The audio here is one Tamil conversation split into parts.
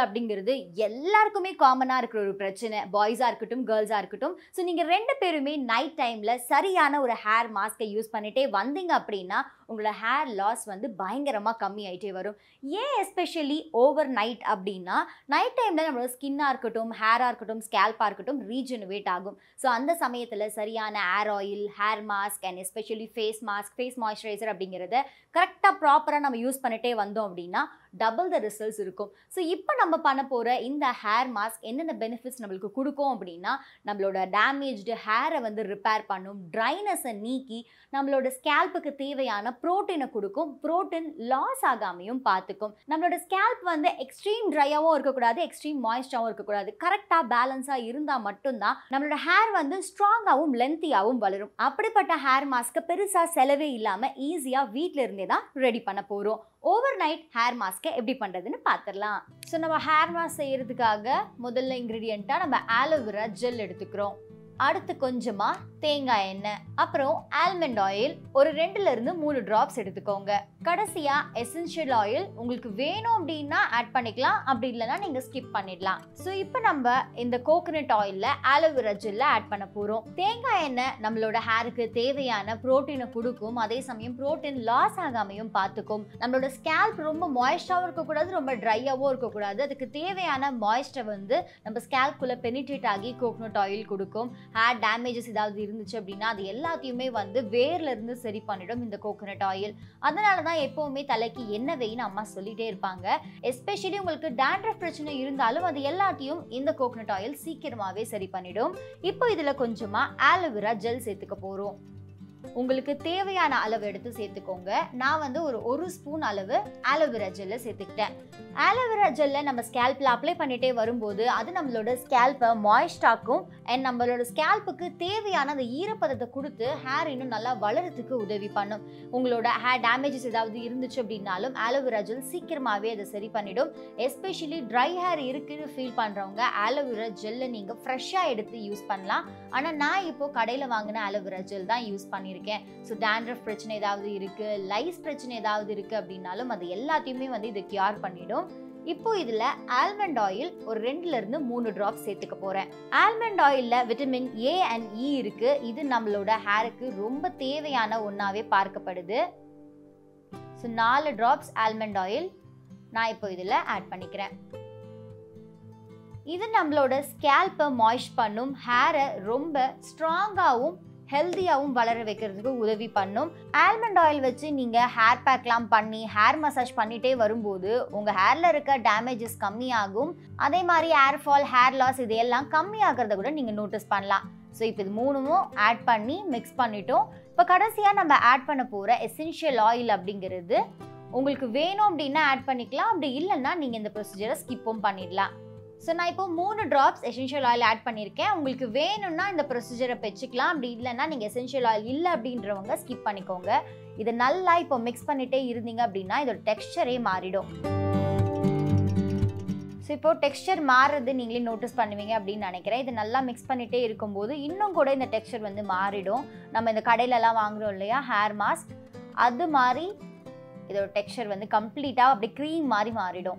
அப்படிங்கிறது எல்லாருக்குமே காமனாக இருக்கிற ஒரு பிரச்சனை பாய்ஸாக இருக்கட்டும் கேர்ள்ஸாக இருக்கட்டும் ஸோ நீங்கள் ரெண்டு பேருமே நைட் டைமில் சரியான ஒரு ஹேர் மாஸ்க்கை யூஸ் பண்ணிட்டே வந்தீங்க அப்படின்னா உங்களோட ஹேர் லாஸ் வந்து பயங்கரமாக கம்மி ஆகிட்டே வரும் ஏன் எஸ்பெஷலி ஓவர் நைட் அப்படின்னா நைட் டைமில் நம்மளோட ஸ்கின்னாக இருக்கட்டும் ஹேராக இருக்கட்டும் ஸ்கேல்பாக இருக்கட்டும் ரீஜெனுவேட் ஆகும் ஸோ அந்த சமயத்தில் சரியான hair oil hair mask and especially face mask face moisturizer அப்படிங்கிறத கரெக்டாக ப்ராப்பராக நம்ம யூஸ் பண்ணிட்டே வந்தோம் அப்படின்னா டபுள் த ரிசல்ட்ஸ் இருக்கும் ஸோ இப்போ நம்ம பண்ண போகிற இந்த ஹேர் மாஸ்க் என்னென்ன பெனிஃபிட்ஸ் நம்மளுக்கு கொடுக்கும் அப்படின்னா நம்மளோட டேமேஜ்டு ஹேரை வந்து ரிப்பேர் பண்ணும் ட்ரைனஸை நீக்கி நம்மளோட ஸ்கேல்ப்புக்கு தேவையான ப்ரோட்டீனை கொடுக்கும் ப்ரோட்டீன் லாஸ் ஆகாமையும் பார்த்துக்கும் நம்மளோட ஸ்கேல்ப் வந்து எக்ஸ்ட்ரீம் ட்ரையாகவும் இருக்கக்கூடாது எக்ஸ்ட்ரீம் மாய்ஸ்டாகவும் இருக்கக்கூடாது கரெக்டாக பேலன்ஸாக இருந்தால் மட்டும்தான் நம்மளோட ஹேர் வந்து ஸ்ட்ராங்காகவும் லென்த்தியாகவும் வளரும் அப்படிப்பட்ட ஹேர் மாஸ்க்கை பெருசாக செலவே இல்லாமல் ஈஸியாக வீட்டில் இருந்தே தான் ரெடி பண்ண போகிறோம் ஓவர் நைட் ஹேர் மாஸ்க்கை எப்படி பண்ணுறதுன்னு பார்த்துடலாம் ஸோ நம்ம ஹேர் மாஸ்க் செய்கிறதுக்காக முதல்ல இன்க்ரீடியண்ட்டாக நம்ம ஆலோவேரா ஜெல் எடுத்துக்கிறோம் அடுத்து கொஞ்சமாக தேங்காய் எண்ணெய் அப்புறம் ஆல்மண்ட் ஆயில் ஒரு ரெண்டுல இருந்து மூணு ட்ராப்ஸ் எடுத்துக்கோங்க கடைசியா எசென்ஷியல் ஆயில் உங்களுக்கு வேணும் அப்படின்னா ஆட் பண்ணிக்கலாம் அப்படி இல்லைன்னா நீங்க ஸ்கிப் பண்ணிடலாம் ஸோ இப்போ நம்ம இந்த கோகனட் ஆயில்ல ஆலோவேரா ஜெல்ல ஆட் பண்ண போறோம் தேங்காய் எண்ணெய் நம்மளோட ஹேருக்கு தேவையான புரோட்டீனை கொடுக்கும் அதே சமயம் புரோட்டீன் லாஸ் ஆகாமையும் பார்த்துக்கும் நம்மளோட ஸ்கேல்ப் ரொம்ப மாய்ஸ்டாகவும் இருக்கக்கூடாது ரொம்ப ட்ரையாகவும் இருக்கக்கூடாது அதுக்கு தேவையான மாய்ஸ்டை வந்து நம்ம ஸ்கேல்ப்குள்ள பெனிட்ரேட் ஆகி கோகனட் ஆயில் கொடுக்கும் ஹேர் டேமேஜஸ் ஏதாவது இருந்துச்சு அப்படின்னா அது எல்லாத்தையுமே வந்து வேர்ல இருந்து சரி பண்ணிடும் இந்த கோகனட் ஆயில் அதனால தான் எப்பவுமே தலைக்கு எண்ணெய் வெயின்னு அம்மா சொல்லிட்டே இருப்பாங்க எஸ்பெஷலி உங்களுக்கு டேண்ட்ரஃப் பிரச்சனை இருந்தாலும் அது எல்லாத்தையும் இந்த கோகனட் ஆயில் சீக்கிரமாவே சரி பண்ணிடும் இப்போ இதுல கொஞ்சமா ஆலோவேரா ஜெல் சேர்த்துக்க போறோம் உங்களுக்கு தேவையான அளவு எடுத்து சேர்த்துக்கோங்க நான் வந்து ஒரு ஒரு ஸ்பூன் அளவு ஆலோவேரா ஜெல்லை சேர்த்துக்கிட்டேன் ஆலோவேரா ஜெல்லை நம்ம ஸ்கேல்பில் அப்ளை பண்ணிட்டே வரும்போது அது நம்மளோட ஸ்கேல்பை மாய்ஸ்டாக்கும் அண்ட் நம்மளோட ஸ்கேல்புக்கு தேவையான அந்த ஈரப்பதத்தை கொடுத்து ஹேர் இன்னும் நல்லா வளரத்துக்கு உதவி பண்ணும் உங்களோட ஹேர் டேமேஜஸ் ஏதாவது இருந்துச்சு அப்படின்னாலும் ஆலோவேரா ஜெல் சீக்கிரமாகவே அதை சரி பண்ணிடும் எஸ்பெஷலி ட்ரை ஹேர் இருக்குன்னு ஃபீல் பண்ணுறவங்க ஆலோவேரா ஜெல்லை நீங்கள் ஃப்ரெஷ்ஷாக எடுத்து யூஸ் பண்ணலாம் ஆனால் நான் இப்போ கடையில் வாங்கின ஆலோவேரா ஜெல் தான் யூஸ் பண்ணியிருக்கேன் ஸோ டேண்ட்ரஃப் பிரச்சனை ஏதாவது இருக்குது லைஸ் பிரச்சனை ஏதாவது இருக்குது அப்படின்னாலும் அது எல்லாத்தையுமே வந்து இது கியூர் பண்ணிடும் இப்போ இதில் ஆல்மண்ட் ஆயில் ஒரு ரெண்டுல இருந்து மூணு ட்ராப்ஸ் சேர்த்துக்க போகிறேன் ஆல்மண்ட் ஆயிலில் விட்டமின் ஏ அண்ட் இ இருக்குது இது நம்மளோட ஹேருக்கு ரொம்ப தேவையான ஒன்றாவே பார்க்கப்படுது ஸோ நாலு ட்ராப்ஸ் ஆல்மண்ட் ஆயில் நான் இப்போ இதில் ஆட் பண்ணிக்கிறேன் இது நம்மளோட ஸ்கேல்பை மாய்ஸ்ட் பண்ணும் ஹேரை ரொம்ப ஸ்ட்ராங்காகவும் ஹெல்த்தியாகவும் வளர வைக்கிறதுக்கு உதவி பண்ணும் ஆல்மண்ட் ஆயில் வச்சு நீங்கள் ஹேர் பேக்லாம் பண்ணி ஹேர் மசாஜ் பண்ணிட்டே வரும்போது உங்கள் ஹேரில் இருக்க டேமேஜஸ் கம்மியாகும் அதே மாதிரி ஹேர் ஃபால் ஹேர் லாஸ் இது எல்லாம் கம்மியாகிறத கூட நீங்கள் நோட்டீஸ் பண்ணலாம் ஸோ இப்போ இது மூணுமும் ஆட் பண்ணி மிக்ஸ் பண்ணிட்டோம் இப்போ கடைசியாக நம்ம ஆட் பண்ண போகிற எசென்ஷியல் ஆயில் அப்படிங்கிறது உங்களுக்கு வேணும் அப்படின்னா ஆட் பண்ணிக்கலாம் அப்படி இல்லைன்னா நீங்கள் இந்த ப்ரொசீஜரை ஸ்கிப்பும் பண்ணிடலாம் ஸோ நான் இப்போ மூணு ட்ராப்ஸ் எசென்ஷியல் ஆயில் ஆட் பண்ணியிருக்கேன் உங்களுக்கு வேணும்னா இந்த ப்ரொசீஜரை வச்சுக்கலாம் அப்படி இல்லைன்னா நீங்கள் எசென்ஷியல் ஆயில் இல்லை அப்படின்றவங்க ஸ்கிப் பண்ணிக்கோங்க இதை நல்லா இப்போ மிக்ஸ் பண்ணிட்டே இருந்தீங்க அப்படின்னா இதோட டெக்ஸ்டரே மாறிடும் ஸோ இப்போ டெக்ஸ்டர் மாறுறது நீங்களே நோட்டீஸ் பண்ணுவீங்க அப்படின்னு நினைக்கிறேன் இது நல்லா மிக்ஸ் பண்ணிகிட்டே இருக்கும்போது இன்னும் கூட இந்த டெக்ஸ்டர் வந்து மாறிடும் நம்ம இந்த கடையிலலாம் வாங்குறோம் இல்லையா ஹேர் மாஸ்க் அது மாதிரி இதோட டெக்ஸ்டர் வந்து கம்ப்ளீட்டாக அப்படியே க்ரீம் மாதிரி மாறிடும்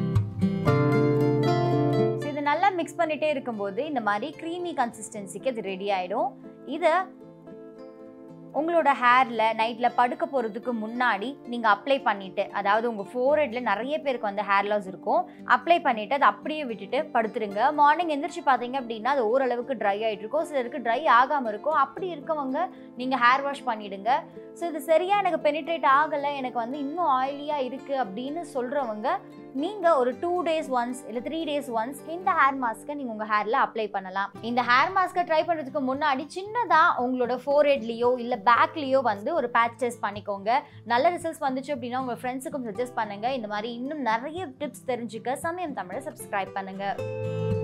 ஸோ இது நல்லா மிக்ஸ் பண்ணிகிட்டே இருக்கும்போது இந்த மாதிரி க்ரீமி கன்சிஸ்டன்சிக்கு அது ரெடி ஆகிடும் இதை உங்களோட ஹேரில் நைட்டில் படுக்க போகிறதுக்கு முன்னாடி நீங்கள் அப்ளை பண்ணிவிட்டு அதாவது உங்கள் ஃபோர்ஹெட்டில் நிறைய பேருக்கு வந்து ஹேர் லாஸ் இருக்கும் அப்ளை பண்ணிவிட்டு அதை அப்படியே விட்டுட்டு படுத்துருங்க மார்னிங் எந்திரிச்சு பார்த்தீங்க அப்படின்னா அது ஓரளவுக்கு ட்ரை ஆகிட்டு இருக்கும் சிலருக்கு ட்ரை ஆகாமல் இருக்கும் அப்படி இருக்கவங்க நீங்கள் ஹேர் வாஷ் பண்ணிவிடுங்க ஸோ இது சரியாக எனக்கு பெனிட்ரேட் ஆகலை எனக்கு வந்து இன்னும் ஆயிலியாக இருக்குது அப்படின்னு சொல்கிறவங்க நீங்கள் ஒரு டூ டேஸ் ஒன்ஸ் இல்லை த்ரீ டேஸ் ஒன்ஸ் இந்த ஹேர் மாஸ்க்கை நீங்கள் உங்கள் ஹேரில் அப்ளை பண்ணலாம் இந்த ஹேர் மாஸ்க்கை ட்ரை பண்ணுறதுக்கு முன்னாடி சின்னதாக உங்களோட ஃபோர்ஹெட்லேயோ இல்லை பேக்லேயோ வந்து ஒரு பேட்ச் டெஸ்ட் பண்ணிக்கோங்க நல்ல ரிசல்ட்ஸ் வந்துச்சு அப்படின்னா உங்கள் ஃப்ரெண்ட்ஸுக்கும் சஜஸ்ட் பண்ணுங்கள் இந்த மாதிரி இன்னும் நிறைய டிப்ஸ் தெரிஞ்சுக்க சமயம் தமிழை சப்ஸ்கிரைப் பண்ணுங்கள்